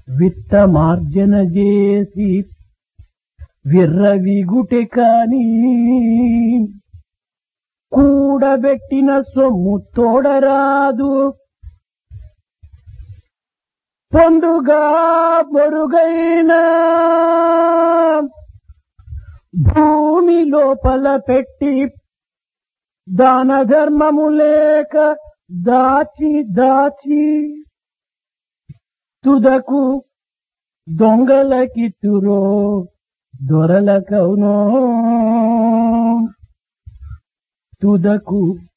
విత్తమార్జన చేసి విర్రవిగుటె కాని కూడబెట్టిన సొమ్ము తోడరాదు పొందుగా మొరుగైన భూమి లోపల పెట్టి దాన ధర్మము లేక దాచి దాచి తుదకు దొంగలకిత్తురో దొరలకవునో తుదకు